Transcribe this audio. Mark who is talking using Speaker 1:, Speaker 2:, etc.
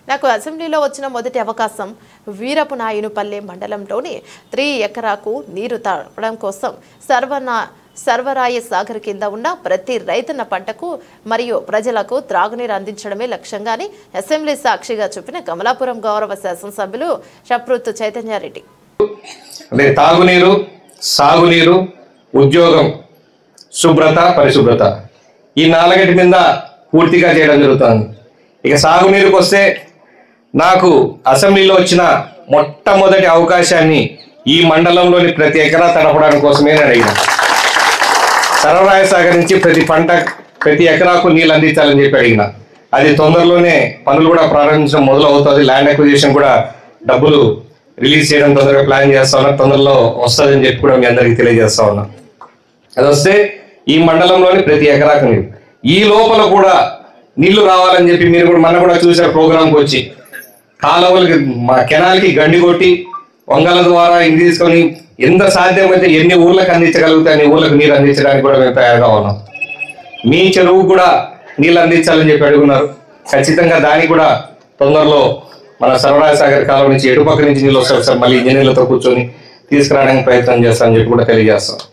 Speaker 1: నాకు అసెంబ్లీలో వచ్చిన మొదటి అవకాశం వీరపు నాయునుపల్లె మండలంలోని త్రీ ఎకరాకు నీరు తాగడం కోసం సర్వనా సర్వరాయ సాగర్ కింద ఉన్న ప్రతి రైతన్న పంటకు మరియు ప్రజలకు త్రాగునీరు అందించడమే లక్ష్యంగాని అసెంబ్లీ సాక్షిగా చెప్పిన కమలాపురం గౌరవ శాసనసభ్యులు షప్రుత్ చైతన్యారెడ్డి
Speaker 2: అంటే తాగునీరు సాగునీరు ఉద్యోగం శుభ్రత పరిశుభ్రత ఈ నాలుగటి మీద పూర్తిగా చేయడం జరుగుతుంది ఇక సాగునీరుకు వస్తే నాకు అసెంబ్లీలో వచ్చిన మొట్టమొదటి అవకాశాన్ని ఈ మండలంలోని ప్రతి ఎకరా తడపడానికి కోసమే నేను అడిగిన సరవరాయ సాగర్ నుంచి ప్రతి పంట ప్రతి ఎకరాకు నీళ్ళు అందించాలని చెప్పి అడిగిన అది తొందరలోనే పనులు కూడా ప్రారంభించడం మొదలు అవుతుంది ల్యాండ్ అక్విజిషన్ కూడా డబ్బులు రిలీజ్ చేయడం తొందరగా ప్లాన్ చేస్తా ఉన్నా తొందరలో వస్తుందని చెప్పి కూడా మీ అందరికీ తెలియజేస్తా ఉన్నా అది వస్తే ఈ మండలంలోని ప్రతి ఎకరాకు నీళ్ళు ఈ లోపల కూడా నీళ్లు రావాలని చెప్పి మీరు కూడా మొన్న కూడా చూసారు ప్రోగ్రాంకి వచ్చి కాలువలకి మా కెనాల్కి గండి కొట్టి వంగల ద్వారా ఇది తీసుకొని ఎంత సాధ్యమైతే ఎన్ని ఊర్లకు అందించగలిగితే అన్ని ఊర్లకు నీరు అందించడానికి కూడా మేము తయారుగా ఉన్నాం మీ చెరువు కూడా నీళ్ళు అందించాలని చెప్పి అడుగున్నారు ఖచ్చితంగా దానికి కూడా తొందరలో మన సర్వరాయ సాగర్ కాలువ నుంచి ఎటుపక్క నుంచి నీళ్ళు వస్తారు సార్ మళ్ళీ ఇంజనీర్లతో కూర్చొని తీసుకురావడానికి ప్రయత్నం చేస్తామని చెప్పి కూడా తెలియజేస్తాం